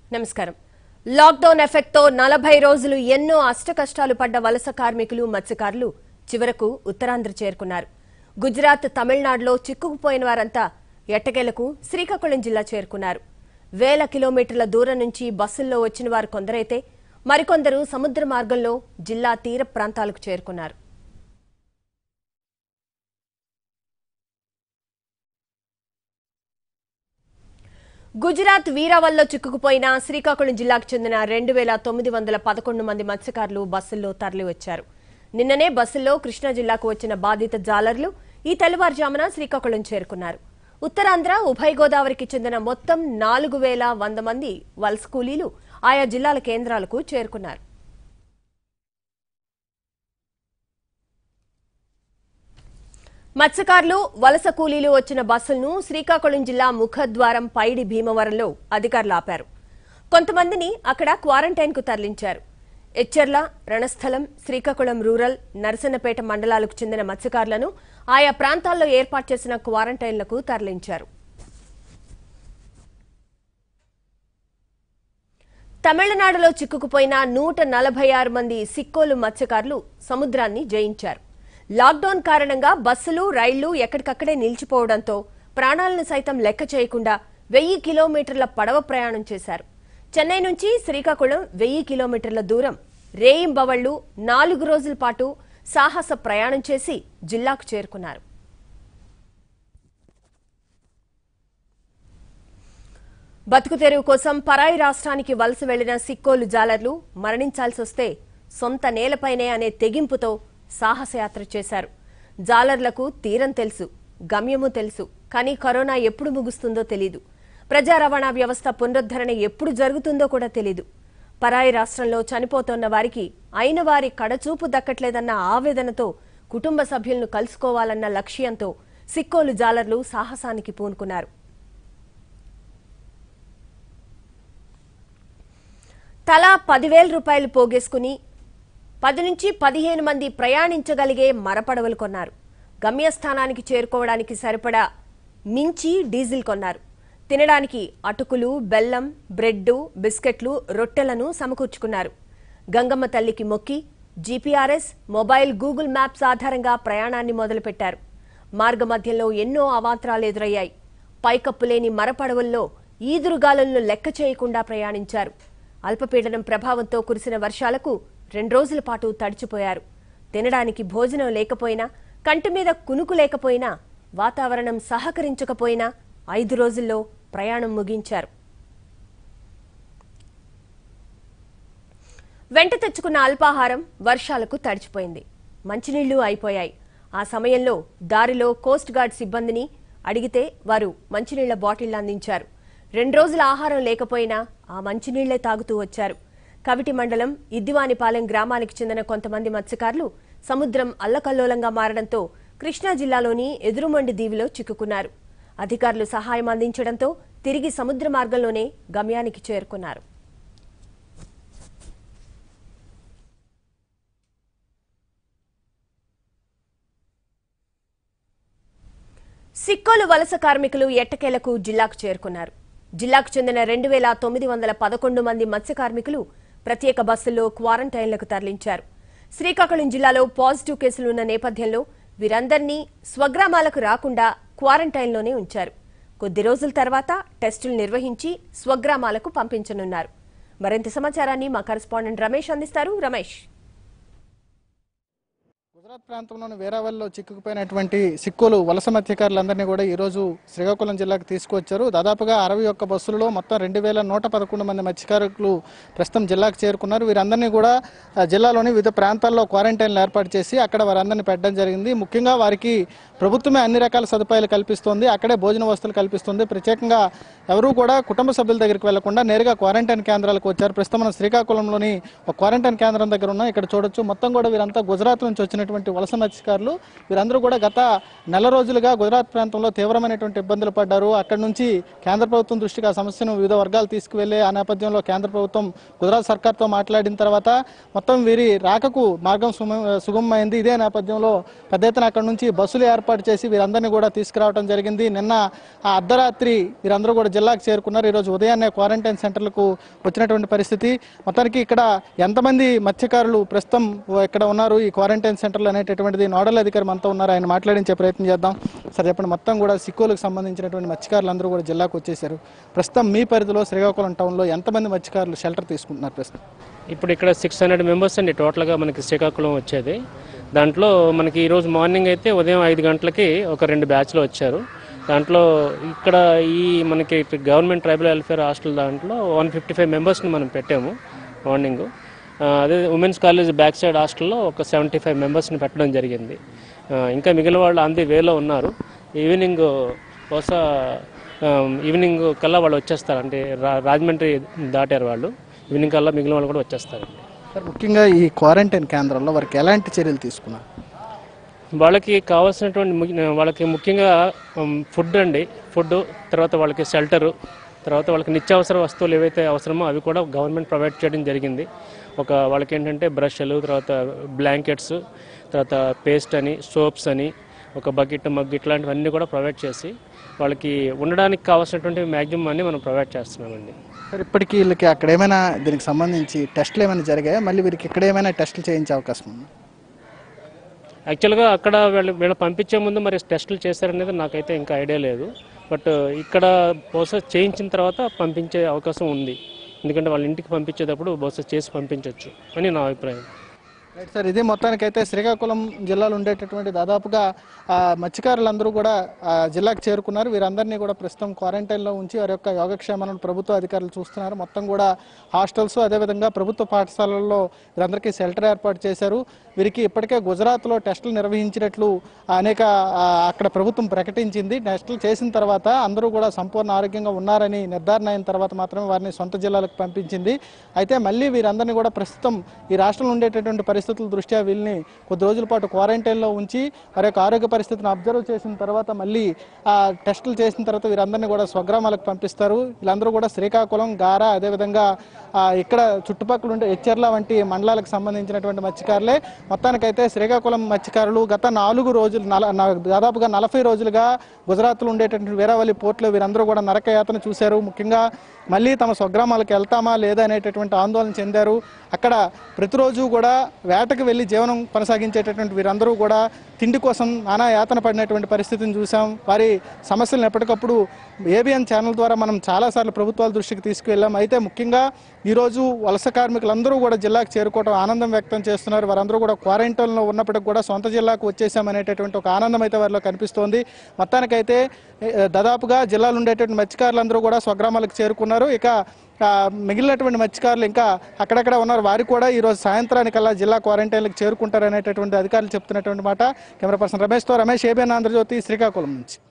నమస్కారం lockdown effect తో నలభై రోజులు ఎన్నో అష్టకష్టాలు పడ్డ వలస కార్మికులు మత్స్యకారులు చివరకు ఉత్తరాంధ్ర చేరుకున్నారు గుజరాత్ తమిళనాడులో చిక్కుకుపోయిన వారంతా ఎట్టకేలకు శ్రీకాకుళం జిల్లా చేరుకున్నారు వేల కిలోమీటర్ల దూరం నుంచి బస్సుల్లో వచ్చిన వారు కొందరైతే మరికొందరు సముద్ర మార్గంలో జిల్లా తీర ప్రాంతాలకు చేరుకున్నారు గుజరాత్ వీరావల్లో చిక్కుకుపోయిన శ్రీకాకుళం జిల్లాకు చెందిన రెండు వేల తొమ్మిది వందల పదకొండు మంది మత్స్యకారులు బస్సుల్లో తరలివచ్చారు నిన్ననే బస్సుల్లో కృష్ణా జిల్లాకు వచ్చిన బాధిత జాలర్లు ఈ తెల్లవారుజామున శ్రీకాకుళం చేరుకున్నారు ఉత్తరాంధ్ర ఉభయ గోదావరికి చెందిన మొత్తం నాలుగు వేల వంద మంది వలస కూలీలు ఆయా జిల్లాల కేంద్రాలకు చేరుకున్నారు మత్స్యకారులు వలస కూలీలు వచ్చిన బస్సులను శ్రీకాకుళం జిల్లా ముఖద్వారం పైడి భీమవరంలో అధికారులు ఆపారు కొంతమందిని అక్కడ క్వారంటైన్ కు తరలించారు ఎచ్చెర్ల రణస్థలం శ్రీకాకుళం రూరల్ నరసన్నపేట మండలాలకు చెందిన మత్స్యకారులను ఆయా ప్రాంతాల్లో ఏర్పాటు చేసిన క్వారంటైన్లకు తరలించారు తమిళనాడులో చిక్కుకుపోయిన నూట నలభై ఆరు మంది సిక్కోలు మత్స్యకారులు సముద్రాన్ని జయించారు లాక్డౌన్ కారణంగా బస్సులు రైళ్లు ఎక్కడికక్కడే నిలిచిపోవడంతో ప్రాణాలను సైతం లెక్క చేయకుండా వెయ్యి కిలోమీటర్ల పడవ ప్రయాణం చేశారు చెన్నై నుంచి శ్రీకాకుళం వెయ్యి కిలోమీటర్ల దూరం రేయింబవళ్లు నాలుగు రోజుల పాటు సాహస ప్రయాణం చేసి జిల్లాకు చేరుకున్నారు బతుకు తెరువు కోసం పరాయి రాష్ట్రానికి వలస వెళ్లిన సిక్కోలు జాలర్లు మరణించాల్సి వస్తే సొంత నేలపైనే అనే తెగింపుతో సాహసయాత్ర చేశారు జాలర్లకు తీరం తెలుసు గమ్యము తెలుసు కానీ కరోనా ఎప్పుడు ముగుస్తుందో తెలీదు ప్రజా రవాణా వ్యవస్థ పునరుద్ధరణ ఎప్పుడు జరుగుతుందో కూడా తెలీదు పరాయి రాష్ట్రంలో చనిపోతున్న వారికి అయిన వారి కడచూపు దక్కట్లేదన్న ఆవేదనతో కుటుంబ సభ్యులను కలుసుకోవాలన్న లక్ష్యంతో సిక్కోలు జాలర్లు సాహసానికి పూనుకున్నారు తలా పదివేల రూపాయలు పోగేసుకుని పది నుంచి పదిహేను మంది ప్రయాణించగలిగే మరపడవలు కొన్నారు గమ్యస్థానానికి చేరుకోవడానికి సరిపడా మించి డీజిల్ కొన్నారు తినడానికి అటుకులు బెల్లం బ్రెడ్ బిస్కెట్లు రొట్టెలను సమకూర్చుకున్నారు గంగమ్మ తల్లికి మొక్కి జీపీఆర్ఎస్ మొబైల్ గూగుల్ మ్యాప్స్ ఆధారంగా ప్రయాణాన్ని మొదలుపెట్టారు మార్గమధ్యంలో ఎన్నో అవాంతరాలు ఎదురయ్యాయి పైకప్పు లేని మరపడవల్లో ఈదురుగాలులను లెక్క చేయకుండా ప్రయాణించారు అల్పపీడనం ప్రభావంతో కురిసిన వర్షాలకు రెండు రోజుల పాటు తడిచిపోయారు తినడానికి భోజనం లేకపోయినా కంటి మీద కునుకు లేకపోయినా వాతావరణం సహకరించకపోయినా ఐదు రోజుల్లో ప్రయాణం ముగించారు వెంట తెచ్చుకున్న అల్పాహారం వర్షాలకు తడిచిపోయింది మంచినీళ్లు అయిపోయాయి ఆ సమయంలో దారిలో కోస్ట్ గార్డ్ సిబ్బందిని అడిగితే వారు మంచినీళ్ల బాటిళ్లు అందించారు రెండు రోజుల ఆహారం లేకపోయినా ఆ మంచినీళ్లే తాగుతూ వచ్చారు కవిటి మండలం ఇద్దివానిపాలెం గ్రామానికి చెందిన కొంతమంది మత్స్యకారులు సముద్రం అల్లకల్లోలంగా మారడంతో కృష్ణా జిల్లాలోని ఎదురుమండి దీవిలో చిక్కుకున్నారు అధికారులు సహాయం అందించడంతో తిరిగి సముద్ర మార్గంలోనే గమ్యానికి చేరుకున్నారు సిక్కోలు వలస కార్మికులు ఎట్టకేలకు జిల్లాకు చేరుకున్నారు జిల్లాకు చెందిన రెండు వేల తొమ్మిది వందల పదకొండు మంది మత్స్య కార్మికులు ప్రత్యేక బస్సుల్లో క్వారంటైన్లకు తరలించారు శ్రీకాకుళం జిల్లాలో పాజిటివ్ కేసులున్న నేపథ్యంలో వీరందరినీ స్వగ్రామాలకు రాకుండా క్వారంటైన్లోనే ఉంచారు కొద్ది రోజుల తర్వాత టెస్టులు నిర్వహించి స్వగ్రామాలకు పంపించనున్నారు మరింత సమాచారాన్ని మా కరెస్పాండెంట్ రమేష్ అందిస్తారు రమేష్ గుజరాత్ ప్రాంతంలోని వేరావల్లో చిక్కుకుపోయినటువంటి సిక్కులు వలస మత్స్యకారులందరినీ కూడా ఈరోజు శ్రీకాకుళం జిల్లాకు తీసుకువచ్చారు దాదాపుగా అరవై ఒక్క బస్సులలో మొత్తం రెండు వేల నూట పదకొండు మంది మత్స్యకారులు ప్రస్తుతం జిల్లాకు చేరుకున్నారు వీరందరినీ కూడా ఆ, జిల్లాలోని వివిధ ప్రాంతాల్లో క్వారంటైన్లు ఏర్పాటు చేసి అక్కడ వారందరినీ పెట్టడం జరిగింది ముఖ్యంగా వారికి ప్రభుత్వమే అన్ని రకాల సదుపాయాలు కల్పిస్తోంది అక్కడే భోజన వసతులు కల్పిస్తుంది ప్రత్యేకంగా ఎవరూ కూడా కుటుంబ సభ్యుల దగ్గరికి వెళ్లకుండా నేరుగా క్వారంటైన్ కేంద్రాలకు వచ్చారు ప్రస్తుతం మనం శ్రీకాకుళంలోని ఒక క్వారంటైన్ కేంద్రం దగ్గర ఉన్నాం ఇక్కడ చూడొచ్చు మొత్తం కూడా వీరంతా గుజరాత్ నుంచి వచ్చినటువంటి ఉన్నటువంటి వలస మత్స్యకారులు వీరందరూ కూడా గత నెల రోజులుగా గుజరాత్ ప్రాంతంలో తీవ్రమైనటువంటి ఇబ్బందులు పడ్డారు అక్కడి నుంచి కేంద్ర ప్రభుత్వం దృష్టికి ఆ సమస్యను వివిధ వర్గాలు తీసుకువెళ్లే ఆ నేపథ్యంలో కేంద్ర ప్రభుత్వం గుజరాత్ సర్కార్తో మాట్లాడిన తర్వాత మొత్తం వీరి రాకకు మార్గం సుమ- సుగమమైంది ఇదే నేపథ్యంలో పెద్ద ఎత్తున అక్కడి నుంచి బస్సులు ఏర్పాటు చేసి వీరందరినీ కూడా తీసుకురావడం జరిగింది నిన్న ఆ అర్ధరాత్రి వీరందరూ కూడా జిల్లాకు చేరుకున్నారు ఈరోజు ఉదయాన్నే క్వారంటైన్ సెంటర్లకు వచ్చినటువంటి పరిస్థితి మొత్తానికి ఇక్కడ ఎంతమంది మత్స్యకారులు ప్రస్తుతం ఇక్కడ ఉన్నారు ఈ క్వారంటైన్ సెంటర్లు అనేటటువంటిది నోడల్ అధికారి మనతో ఉన్నారు ఆయన మాట్లాడించే ప్రయత్నం చేద్దాం సార్ చెప్పండి మొత్తం కూడా సిక్కులకు సంబంధించినటువంటి మత్స్యకారులు అందరూ కూడా జిల్లాకు వచ్చేసారు ప్రస్తుతం మీ పరిధిలో శ్రీకాకుళం టౌన్లో ఎంతమంది మత్స్యకారులు షెల్టర్ తీసుకుంటున్నారు ప్రస్తుతం ఇప్పుడు ఇక్కడ సిక్స్ హండ్రెడ్ మెంబర్స్ అండి టోటల్గా మనకి శ్రీకాకుళం వచ్చేది దాంట్లో మనకి ఈరోజు మార్నింగ్ అయితే ఉదయం ఐదు గంటలకి ఒక రెండు బ్యాచ్లు వచ్చారు దాంట్లో ఇక్కడ ఈ మనకి గవర్నమెంట్ ట్రైబల్ వెల్ఫేర్ హాస్టల్ దాంట్లో వన్ ఫిఫ్టీ ఫైవ్ మెంబర్స్ని మనం పెట్టాము మార్నింగ్ ఆ, అదే ఉమెన్స్ కాలేజ్ బ్యాక్ సైడ్ హాస్టల్లో ఒక సెవెంటీ ఫైవ్ మెంబర్స్ని పెట్టడం జరిగింది ఆ, ఇంకా మిగిలిన వాళ్ళు ఆన్ ది వేలో ఉన్నారు ఈవినింగ్ బహుశా ఆ, ఈవినింగ్ కల్లా వాళ్ళు వచ్చేస్తారు అంటే రా రాజమండ్రి దాటారు వాళ్ళు ఈవినింగ్ కల్లా మిగిలిన వాళ్ళు కూడా వచ్చేస్తారండి సార్ ముఖ్యంగా ఈ క్వారంటైన్ కేంద్రంలో వారికి ఎలాంటి చర్యలు తీసుకున్నారు వాళ్ళకి కావాల్సినటువంటి ము- వాళ్ళకి ముఖ్యంగా ఉమ్, ఫుడ్ అండి ఫుడ్ తర్వాత వాళ్ళకి షెల్టరు తర్వాత వాళ్ళకి నిత్యావసర వస్తువులు ఏవైతే అవసరమో అవి కూడా గవర్నమెంట్ ప్రొవైడ్ చేయడం జరిగింది ఒక వాళ్ళకి ఏంటంటే బ్రష్లు తర్వాత బ్లాంకెట్స్ తర్వాత పేస్ట్ అని సోప్స్ అని ఒక బకెట్ మగ్ ఇట్లాంటివన్నీ కూడా ప్రొవైడ్ చేసి వాళ్ళకి ఉండడానికి కావాల్సినటువంటి మ్యాక్సిమం అన్ని మనం ప్రొవైడ్ చేస్తున్నామండి సార్ ఇప్పటికీ వీళ్ళకి అక్కడ ఏమైనా దీనికి సంబంధించి టెస్టులు ఏమైనా జరిగాయా మళ్ళీ వీరికి ఇక్కడ ఏమైనా టెస్టులు చేయించే అవకాశం ఉంది యాక్చువల్గా అక్కడ వీళ్ళు వీళ్ళు పంపించే ముందు మరి టెస్టులు చేశారనేది నాకైతే ఇంకా ఐడియా లేదు బట్ ఇక్కడ బహుశా చేయించిన తర్వాత పంపించే అవకాశం ఉంది ఎందుకంటే వాళ్ళ ఇంటికి పంపించేటప్పుడు బహుశా చేసి పంపించవచ్చు అని నా అభిప్రాయం రైట్ సార్ ఇది మొత్తానికైతే శ్రీకాకుళం జిల్లాలో ఉండేటటువంటి దాదాపుగా ఆ, మత్స్యకారులందరూ కూడా ఆ, జిల్లాకు చేరుకున్నారు వీరందరినీ కూడా ప్రస్తుతం క్వారంటైన్లో ఉంచి వారి యొక్క యోగక్షేమాలను ప్రభుత్వ అధికారులు చూస్తున్నారు మొత్తం కూడా హాస్టల్స్ అదేవిధంగా ప్రభుత్వ పాఠశాలల్లో వీరందరికీ షెల్టర్ ఏర్పాటు చేశారు వీరికి ఇప్పటికే గుజరాత్లో టెస్టులు నిర్వహించినట్లు అనేక ఆ, అక్కడ ప్రభుత్వం ప్రకటించింది టెస్టులు చేసిన తర్వాత అందరూ కూడా సంపూర్ణ ఆరోగ్యంగా ఉన్నారని నిర్ధారణ అయిన తర్వాత మాత్రమే వారిని సొంత జిల్లాలకు పంపించింది అయితే మళ్ళీ వీరందరినీ కూడా ప్రస్తుతం ఈ రాష్ట్రంలో ఉండేటటువంటి పరిస్థితుల దృష్ట్యా వీళ్ళని కొద్ది రోజుల పాటు క్వారంటైన్లో ఉంచి వారి యొక్క ఆరోగ్య పరిస్థితిని అబ్జర్వ్ చేసిన తర్వాత మళ్ళీ ఆ టెస్టులు చేసిన తర్వాత వీరందరినీ కూడా స్వగ్రామాలకు పంపిస్తారు వీళ్ళందరూ కూడా శ్రీకాకుళం గారా అదేవిధంగా ఆ, ఇక్కడ చుట్టుపక్కల ఉండే ఎచ్చెర్ల వంటి మండలాలకు సంబంధించినటువంటి మత్స్యకారులే మొత్తానికైతే శ్రీకాకుళం మత్స్యకారులు గత నాలుగు రోజులు నల నా- దాదాపుగా నలభై రోజులుగా గుజరాత్లో ఉండేటటువంటి వీరావళి పోర్టులో వీరందరూ కూడా నరకయాతన చూశారు ముఖ్యంగా మళ్ళీ తమ స్వగ్రామాలకు వెళ్తామా లేదా అనేటటువంటి ఆందోళన చెందారు అక్కడ ప్రతిరోజు కూడా వేటకు వెళ్ళి జీవనం కొనసాగించేటటువంటి వీరందరూ కూడా తిండి కోసం నానా యాతన పడినటువంటి పరిస్థితిని చూసాం వారి సమస్యలను ఎప్పటికప్పుడు ఏబిఎన్ ఛానల్ ద్వారా మనం చాలాసార్లు ప్రభుత్వాల దృష్టికి తీసుకువెళ్ళాం అయితే ముఖ్యంగా ఈరోజు వలస కార్మికులందరూ కూడా జిల్లాకు చేరుకోవడం ఆనందం వ్యక్తం చేస్తున్నారు వారందరూ కూడా క్వారంటైన్లో ఉన్నప్పటికీ కూడా సొంత జిల్లాకు వచ్చేసామనేటటువంటి ఒక ఆనందం అయితే వారిలో కనిపిస్తోంది మొత్తానికైతే ఏ, దాదాపుగా జిల్లాలో ఉండేటువంటి మత్స్యకారులందరూ కూడా స్వగ్రామాలకు చేరుకున్నారు ఇక ఆ, మిగిలినటువంటి మత్స్యకారులు ఇంకా అక్కడక్కడ ఉన్నారు వారు కూడా ఈరోజు సాయంత్రానికల్లా జిల్లా క్వారంటైన్లకు చేరుకుంటారనేటటువంటి అధికారులు చెప్తున్నటువంటి మాట కెమెరా పర్సన్ రమేష్తో రమేష్ ఏబిఎన్ ఆంధ్రజ్యోతి శ్రీకాకుళం నుంచి